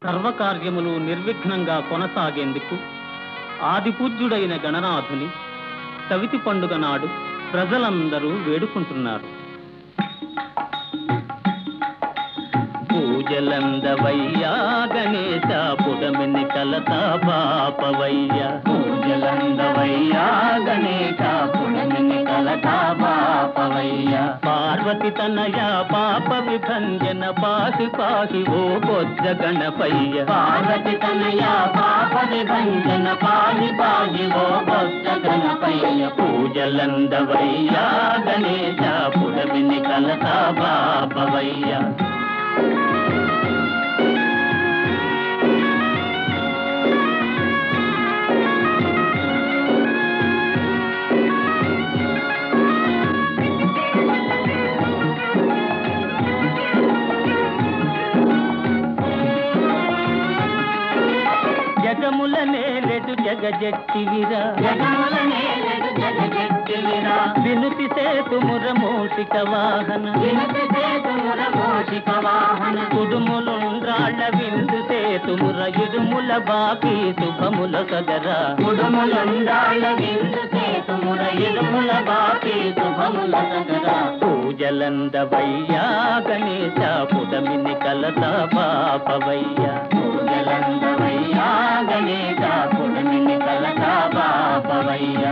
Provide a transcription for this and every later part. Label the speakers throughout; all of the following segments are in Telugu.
Speaker 1: సర్వకార్యములు నిర్విఘ్నంగా కొనసాగేందుకు ఆదిపూజ్యుడైన గణనాథుని చవితి పండుగ నాడు ప్రజలందరూ వేడుకుంటున్నారు పూజలందవయ్యా గణేశ పుడమిని కలత పాపవయ్యా పూజలందవయ్యా గణేశ పుడమిని కలత పాపవయ్యా పార్వతి తనయ పాప విభంజన పాసి పాసి ఓ బొజ్జ గణపయ్య పార్వతి తనయ పాప విభంజన పాసి పాసి ఓ బొజ్జ గణపయ్య పూజలందవయ్యా గణేశ పుడమిని కలత పాపవయ్యా జగముల నేలెడు జగజెట్టివిరా
Speaker 2: జగముల నేలెడు జగజెట్టివిరా.
Speaker 1: వినుతి సేతు మురమూషిక వాహన
Speaker 2: వినుతి సేతుముర మోషిక వాహన.
Speaker 1: కుడుములుండ్రాళ్ళ విందు సేతుముర ఇరుముల బాపి శుభముల సగరా
Speaker 2: కుడుములుండాళ్ళ విందు సేతుముర ఇరుముల బాపి శుభముల సగరా.
Speaker 1: పూజలందవయ్యా గణేశ పుడమిని కలత పాపవయ్యా
Speaker 2: పూజలందవయ్యా గణేశ పుడమిని కలతా బాపవయ్యా.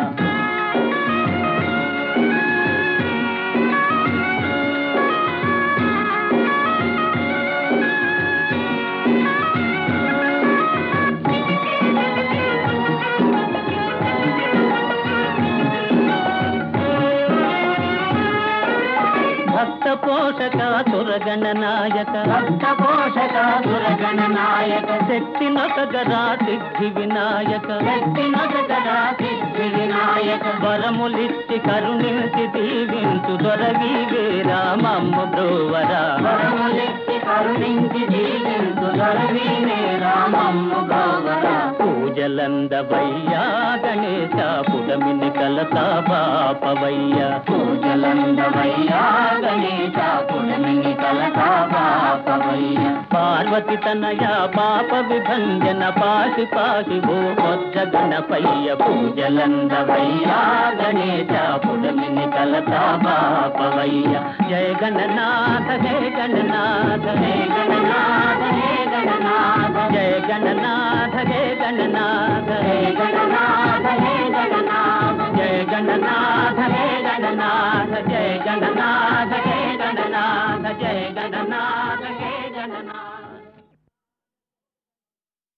Speaker 1: భక్త పోషక సురగణ నాయక
Speaker 2: భక్త పోషక సురగణ నాయక
Speaker 1: శక్తి నొసగరా సిద్ధి వినాయక
Speaker 2: శక్తి నొసగరా సిద్ధి వినాయక
Speaker 1: వరములిచ్చి కరుణించి దీవించు దొరవి వేరామమ్మ బ్రోవరా
Speaker 2: వరములెత్తి కరుణించి జీవించు దొరవీనే రామమ్మ గోవర
Speaker 1: పూజలందవయ్యా గణేశ పుడమిని కలత పాపవయ్యా
Speaker 2: పూజలందవయ్యా గణేశ పుడమిని కలతా బాపవయ్య
Speaker 1: పార్వతి తనయ పాప విభంజన పాసి పాసి ఓ వజ్ర గణపయ్య పూజలందవయ్యా గణేశ పుడమిని కలత పాపవయ్య జయ గణనాథ జయ గణనాథ
Speaker 2: హే
Speaker 1: జయ
Speaker 2: గణనాథ హే గణనాథ
Speaker 1: జయ గణనాథ జయ గణనాథ